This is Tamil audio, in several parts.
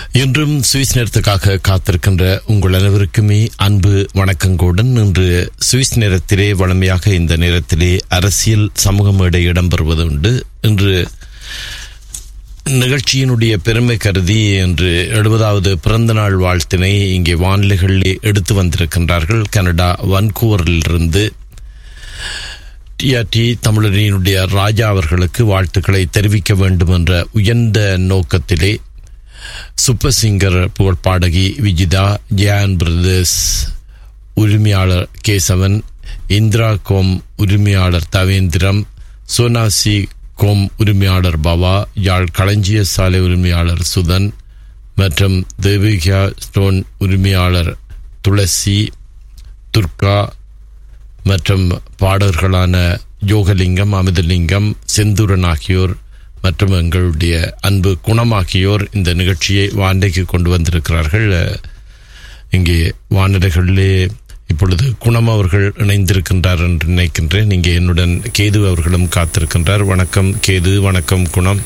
இன்றும் சுவிஸ் நேரத்துக்காக காத்திருக்கின்ற உங்கள் அனைவருக்குமே அன்பு வணக்கங்களுடன் இன்று சுவிஸ் நேரத்திலே வளமையாக இந்த நேரத்திலே அரசியல் சமூக மேடை இடம்பெறுவது உண்டு இன்று நிகழ்ச்சியினுடைய பெருமை கருதி என்று எழுபதாவது பிறந்த நாள் வாழ்த்தினை இங்கே வானிலைகளிலே எடுத்து வந்திருக்கின்றார்கள் கனடா வன்கூவரிலிருந்து டிஆர்டி தமிழரினுடைய ராஜா அவர்களுக்கு வாழ்த்துக்களை தெரிவிக்க வேண்டும் என்ற உயர்ந்த நோக்கத்திலே சூப்பர் சிங்கர் புகழ் பாடகி விஜிதா ஜியான் பிரதர்ஸ் உரிமையாளர் கேசவன் இந்திரா கோம் உரிமையாளர் தவேந்திரம் சோனாசி கோம் உரிமையாளர் பவா யாழ் களஞ்சிய சாலை உரிமையாளர் சுதன் மற்றும் தேவிகா ஸ்டோன் உரிமையாளர் துளசி துர்கா மற்றும் பாடகர்களான யோகலிங்கம் அமிதலிங்கம் செந்தூரன் ஆகியோர் மற்றும் எங்களுடைய அன்பு குணமாகியோர் இந்த நிகழ்ச்சியை வாண்டைக்கு கொண்டு வந்திருக்கிறார்கள் இங்கே வானிலைகளிலே இப்பொழுது குணம் அவர்கள் இணைந்திருக்கின்றார் என்று நினைக்கின்றேன் இங்கே என்னுடன் கேது அவர்களும் காத்திருக்கின்றார் வணக்கம் கேது வணக்கம் குணம்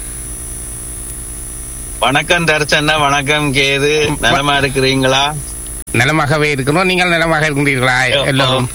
வணக்கம் தர்சனா வணக்கம் கேது நலமா இருக்கிறீங்களா நலமாகவே இருக்கிறோம் நீங்கள் நலமாக இருக்கின்றீர்களா எல்லோரும்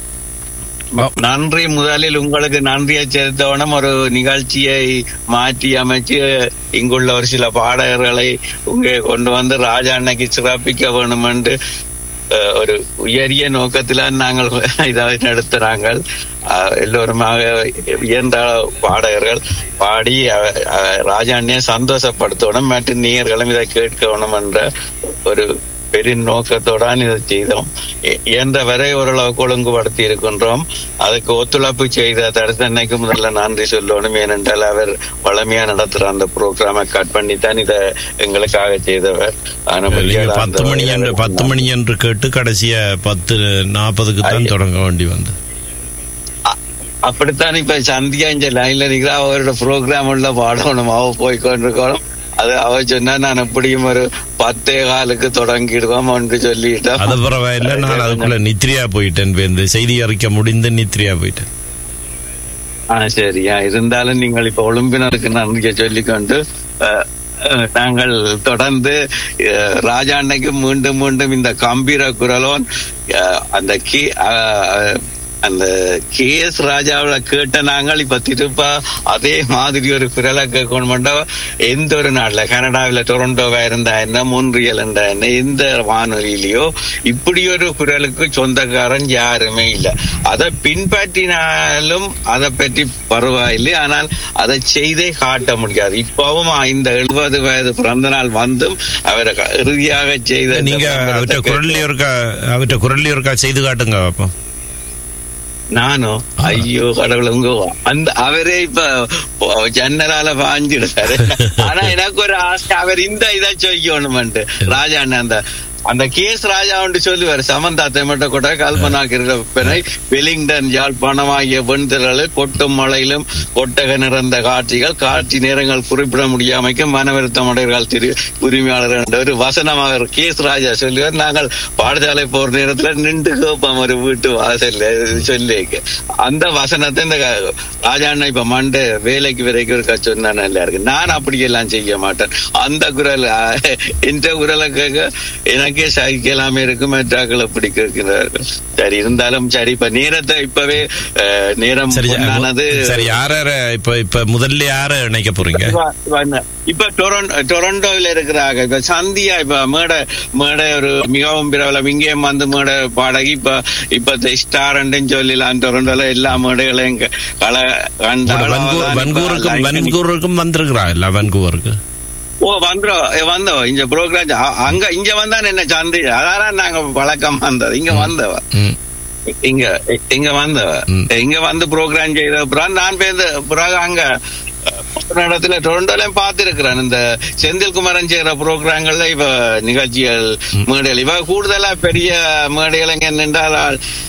நன்றி முதலில் உங்களுக்கு நன்றியை செலுத்தவனும் ஒரு நிகழ்ச்சியை மாற்றி அமைச்சு இங்குள்ள ஒரு சில பாடகர்களை இங்கே கொண்டு வந்து ராஜா அன்னைக்கு சிறப்பிக்க வேணும் என்று அஹ், ஒரு உயரிய நோக்கத்தில் நாங்கள் இதை நடத்துறாங்க அஹ், எல்லோருமாக உயர்ந்த பாடகர்கள் பாடி அஹ், அஹ், ராஜா அண்ணியை சந்தோஷப்படுத்தணும் மற்றும் நேயர்களும் இதை கேட்கணும் என்ற ஒரு பெரிய நோக்கத்துடன் இதை செய்தோம் இ- இயன்ற வரை ஓரளவுக்கு ஒழுங்குபடுத்தி இருக்கின்றோம் அதுக்கு ஒத்துழைப்பு செய்த தடுத்தன்னைக்கு முதல்ல நன்றி சொல்லணும் ஏனென்றால் அவர் வளமையா நடத்துற அந்த ப்ரோக்ராமை கட் பண்ணி தான் இதை எங்களுக்காக செய்தவர் ஆனா நீங்க அந்த பத்து மணி என்று பத்து மணி என்று கேட்டு கடைசியா பத்து நாற்பதுக்கு தான் தொடங்க வேண்டி வந்தது அப்படித்தான் இப்ப சந்தியா இந்த லைன்ல நிக்கிறா அவரோட ப்ரோக்ராம் உள்ள பாடணும் அவ போய் கொண்டிருக்கணும் அது அவ சொன்னா நான் எப்படியும் ஒரு பத்தே காலுக்கு தொடங்கிடுவோம் என்று சொல்லிட்டோம் அது பரவாயில்ல நான் அதுக்குள்ள நித்ரியா போயிட்டேன் இப்ப இந்த செய்தி அறிக்கை முடிந்து நித்ரியா போயிட்டேன் ஆ சரியா இருந்தாலும் நீங்கள் இப்ப ஒலிம்பினருக்கு நன்றியை சொல்லிக்கொண்டு அஹ், அஹ், நாங்கள் தொடர்ந்து அஹ், ராஜா அன்னைக்கு மீண்டும் மீண்டும் இந்த கம்பீர குரலோன் அஹ், அந்த கி அஹ், அந்த கே எஸ் ராஜாவில கேட்ட நாங்கள் இப்ப திருப்ப அதே மாதிரி ஒரு குரலை கேட்கணும்டா எந்த ஒரு நாட்டுல கனடாவில டொரண்டோவா இருந்தா என்ன மூன்றியல் இருந்தா என்ன எந்த வானொலியிலயோ இப்படி ஒரு குரலுக்கு சொந்தக்காரன் யாருமே இல்ல அதை பின்பற்றினாலும் அதை பற்றி பரவாயில்லை ஆனால் அதை செய்தே காட்ட முடியாது இப்பவும் இந்த எழுபது வயது பிறந்த நாள் வந்தும் அவரை க- இறுதியாக செய்த இந்த நீங்க அவற்றை விளம்பரத்தை குரல்ல இருக்கா அவற்றை குரல்ல இருக்கா செய்து காட்டுங்க அப்போ நானும் ஐயோ கடவுள் உங்க அந்த அவரே இப்ப போ- ஜன்னலால பாஞ்சிடுறாரு ஆனா எனக்கு ஒரு ஆசை அவர் இந்த இதை செய்யணும்ட்டு ராஜா அண்ணன் அந்த அந்த கேஸ் ராஜா ஒன்று சொல்லுவார் சமந்தா தெமட்ட கூட கல்பனாக்கிறனை வெலிங்டன் யாழ்ப்பாணம் ஆகிய வெண்திரள் கொட்டும் மழையிலும் கொட்டக நிறந்த காட்சிகள் காட்சி நேரங்கள் குறிப்பிட முடியாமைக்கு மனவருத்தம் அடைவர்கள் திரு உரிமையாளர் என்ற ஒரு வசனமாக கேஸ் ராஜா சொல்லுவார் நாங்கள் பாடசாலை போற நேரத்துல நின்று கேட்போம் ஒரு வீட்டு வாசல்ல சொல்லி அந்த வசனத்தை இந்த க- ராஜா அண்ணா இப்ப மண்டே வேலைக்கு வரைக்கும் இருக்க சொன்னா நல்லா இருக்கு நான் அப்படியெல்லாம் செய்ய மாட்டேன் அந்த குரல் அஹ், இந்த குரலை கேட்க எனக்கே சகிக்கலாமே இருக்கும் மற்றாக்கள் அப்படி கேட்கிறார்கள் சரி இருந்தாலும் சரி இப்ப நேரத்தை இப்பவே அஹ், நேரம் சரி பொன்னானது சரி யார இப்ப இப்ப முதல்ல யார இணைக்க போறீங்க இப்ப- இப்ப என்ன? இப்ப டொரண்டோ டொரண்டோவில் இருக்கிறாங்க இப்ப சந்தியா இப்ப மேடை மேடை ஒரு மிகவும் பிரபலம் இங்கேயும் வந்து மேடை பாடகி இப்ப இப்ப ஸ்டாரண்ட்னு சொல்லலாம் டொரண்டோல எல்லா மேடைகளையும் க- கள கண்டாலும் வன்கூர் அவதான் இப்ப வன்கூருக்கும் line- வன்கூருக்கும் வந்திருக்கிறா இல்ல வன்கூருக்கு ஓ வந்துரும் ஏ, வந்தோம் இந்த ப்ரோக்ராம் அங்க இங்க வந்தா என்ன சந்தி அதான் நாங்க பழக்கம் வந்தது இங்க வந்தவ ம். இங்க இங்க வந்தவ ம். இங்க வந்து ப்ரோக்ராம் செய்த அப்புறம் நான் பேருந்து பிறகு அங்க அஹ், இடத்துல டொரண்டோலையும் பார்த்திருக்கிறேன் இந்த செந்தில்குமரன் செய்யற ப்ரோக்ராம்கள்ல இப்ப நிகழ்ச்சிகள் மேடைகள் இவ கூடுதலா பெரிய மேடைகள் எங்க நின்றால்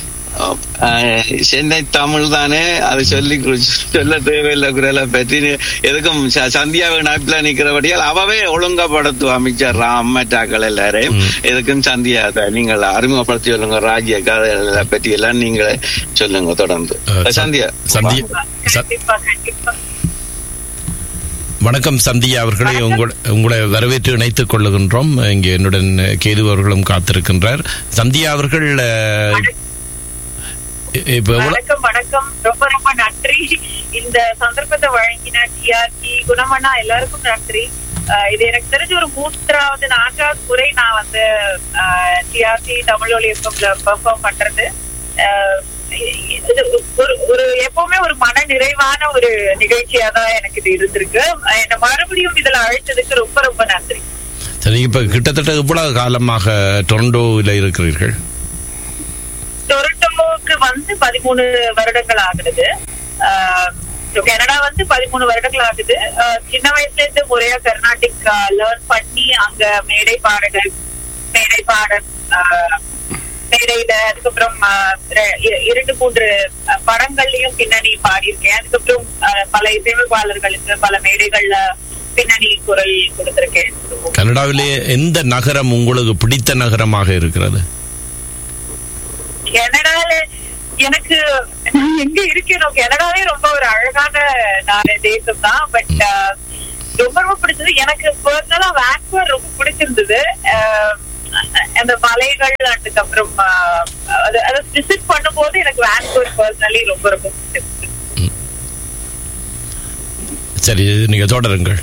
அஹ், சென்னை தமிழ் தானே அது சொல்லி கு- சொல்ல தேவையில்லை குரலை பற்றி எதுக்கும் ச- சந்தியாவை நாட்டில் நிக்கிறபடியால் அவவே ஒழுங்கப்படுத்துவா அமைச்சர் ராம் மற்றாக்கள் எல்லாரையும் எதுக்கும் சந்தியா தான் நீங்கள் அறிமுகப்படுத்தி சொல்லுங்க ராஜ்ய கதை பற்றி எல்லாம் நீங்களே சொல்லுங்க தொடர்ந்து அஹ், ச- சந்தியா சந்தியா ச- கண்டிப்பா கண்டிப்பா வணக்கம் சந்தியா அவர்களே உங்கள் உங்களை வரவேற்று இணைத்துக் கொள்ளுகின்றோம் இங்கே என்னுடன் கேது அவர்களும் காத்திருக்கின்றார் சந்தியா அவர்கள் அஹ், இப்ப எவ்வளவு- வணக்கம் வணக்கம் ரொம்ப ரொம்ப நன்றி இந்த சந்தர்ப்பத்தை வழங்கின டிஆர்டி குணமண்ணா எல்லாருக்கும் நன்றி அஹ் இது எனக்கு தெரிஞ்ச ஒரு மூன்றாவது நான்காவது முறை நான் வந்து டிஆர்டி தமிழ் ஒலி பெர்ஃபார்ம் பண்றது அஹ் இது ஒரு ஒரு எப்பவுமே ஒரு மன நிறைவான ஒரு நிகழ்ச்சியா தான் எனக்கு இது இருந்திருக்கு என்ன மறுபடியும் இதுல அழைத்ததுக்கு ரொம்ப ரொம்ப நன்றி சரி இப்ப கிட்டத்தட்ட இவ்வளவு காலமாக டொரண்டோவில் இருக்கிறீர்கள் டொரண்டோவுக்கு வந்து பதிமூணு வருடங்கள் ஆகுது ஆஹ் so கனடா வந்து பதிமூணு வருடங்கள் ஆகுது ஆஹ் சின்ன வயசுல இருந்து முறையா கர்நாடிக் லேர்ன் பண்ணி அங்க மேடை பாடல்கள் மேடை பாடல் ஆஹ் மேடையில அதுக்கப்புறம் ஆஹ் ரெ- இ- இரண்டு மூன்று ஆஹ் படங்கள்லயும் பின்னணி பாடியிருக்கேன் அதுக்கப்புறம் ஆஹ் பல இசையமைப்பாளர்களுக்கு பல மேடைகள்ல பின்னணி குரல் கொடுத்திருக்கேன் கனடாவிலே எந்த நகரம் உங்களுக்கு பிடித்த நகரமாக இருக்கிறது கனடால எனக்கு நான் எங்க இருக்கேனோ கனடாவே ரொம்ப ஒரு அழகான நாடு தேசம் தான் பட் ரொம்ப ரொம்ப பிடிச்சது எனக்கு பர்சனலா வேக்வர் ரொம்ப பிடிச்சிருந்தது அஹ், அந்த மலைகள் அதுக்கப்புறம் அஹ், அது அதை விசிட் பண்ணும்போது எனக்கு வேக்வர் பர்சனலி ரொம்ப ரொம்ப பிடிச்சிருந்தது சரி நீங்க தொடருங்கள்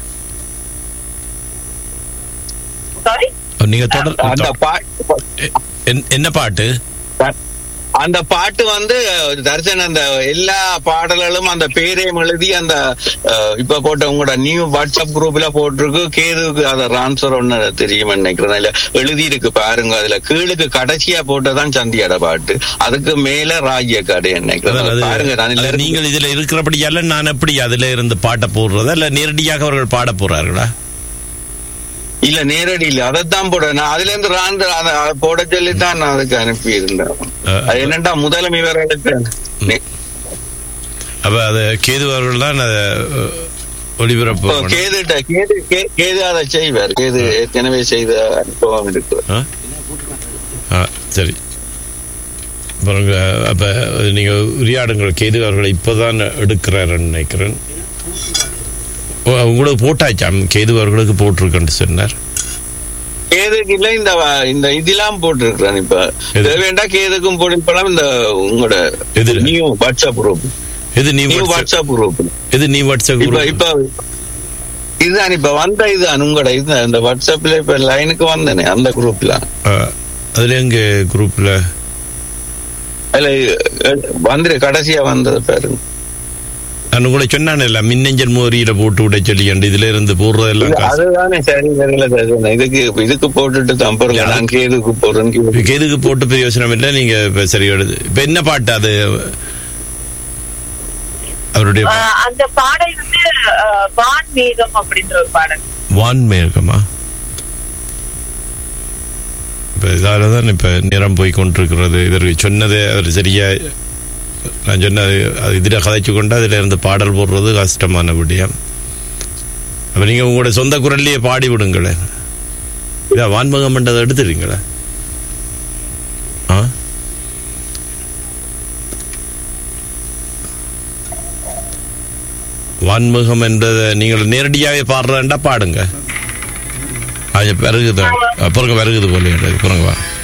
சாரி நீங்க தொடர் அந்த பாட்டு என்- என்ன பாட்டு அந்த பாட்டு வந்து தர்சன் அந்த எல்லா பாடல்களும் அந்த பேரையும் எழுதி அந்த அஹ், இப்ப போட்ட உங்களோட நியூ வாட்ஸ்அப் குரூப்ல போட்டிருக்கு கேதுக்கு அத ஆன்சர் ஒண்ணு தெரியும் நினைக்கிறேன் இல்ல எழுதி இருக்கு பாருங்க அதுல கீழுக்கு கடைசியா போட்டதான் சந்தியோட பாட்டு அதுக்கு மேல ராஜ்ய கடை அதான் நினைக்கிறேன் அது- பாருங்க நான் அது இல்ல நீங்கள் இதுல இருக்கிறபடியால நான் எப்படி அதுல இருந்து பாட்ட போடுறதா இல்ல நேரடியாக அவர்கள் பாட போறார்களா இல்ல நேரடி இல்ல அதைத்தான் போட நான் அதுல இருந்து ராந்து அத போட சொல்லி தான் நான் அதுக்கு அனுப்பி இருந்தேன் அஹ், அது என்னண்டா முதலம் இவர்களுக்கு நே- அப்ப அது கேது அவர்கள் தான் அதை அஹ், ஒளிபரப்பு இப்போ பண்ணணும். கேதுட்ட கேது கே- கேது அதை செய்வார் கேது ஏற்கனவே செய்த அனுபவம் இருக்கு ஆ? ஆ, சரி பாருங்க அப்ப நீங்க உரையாடுங்கள் கேது அவர்களை இப்பதான் எடுக்கிறாருன்னு நினைக்கிறேன் ஓ, உங்களுக்கு போட்டாச்சாம் கேது அவர்களுக்கு போட்டிருக்கேன்னு சொன்னார் கேதுக்கு இல்ல இந்த வ- இந்த இதெல்லாம் போட்டிருக்கிறேன் இப்ப எது? தேவைண்டா கேதுக்கும் போட்டிருப்பலாம் இந்த உங்களோட எதுல? நியூ வாட்ஸ்அப் குரூப் இது நீ நியூ வாட்ஸ்அப் வாட்ஸ்அப் குரூப் இது நீ வாட்ஸ்அப் இப்ப group? இப்ப இதுதான் இப்ப வந்த இதுதான் உங்களோட இதுதான் இந்த வாட்ஸ்அப்ல இப்ப லைனுக்கு வந்தனே அந்த குரூப்ல ஆ, அதுல எங்க குரூப்ல அதுல அஹ், வந்துரு கடைசியா வந்தது பாருங்க நான் உங்களை சொன்னானே மின்னஞ்சல் மோரியில போட்டு விட சொல்லி இதுல இருந்து போடுறதெல்லாம் இல்ல, காசு அதுதானே சரி தெரியல தர்சன். இதுக்கு இதுக்கு போட்டுட்டு தான் பாருங்க நான் கேதுக்கு போறேன் இப்ப கேதுக்கு போட்டு பிரயோசனம் இல்லை நீங்க இப்ப சரி எழுது இப்ப என்ன பாட்டு அது அவருடைய பா- ஆஹ் அந்த பாடல் வந்து ஆஹ் வான் மேகம் அப்படின்ற ஒரு பாடல் வான்மேகமா இப்ப இதால தான் இப்ப நேரம் போய் கொண்டிருக்கிறது இதற்கு சொன்னது அவர் சரியா நான் சொன்னது அது இதில் கதைச்சு கொண்டு அதில் இருந்து பாடல் போடுறது கஷ்டமான விடயம் அப்ப நீங்க உங்களோட சொந்த குரல்லையே பாடி விடுங்களேன் இதா வான்மகம் பண்றதை எடுத்துறீங்களா ஆ வான்முகம் என்றதை நீங்கள் நேரடியாகவே பாடுறதா பாடுங்க அது பிறகுதான் பிறகு பிறகுது போல பிறகு வா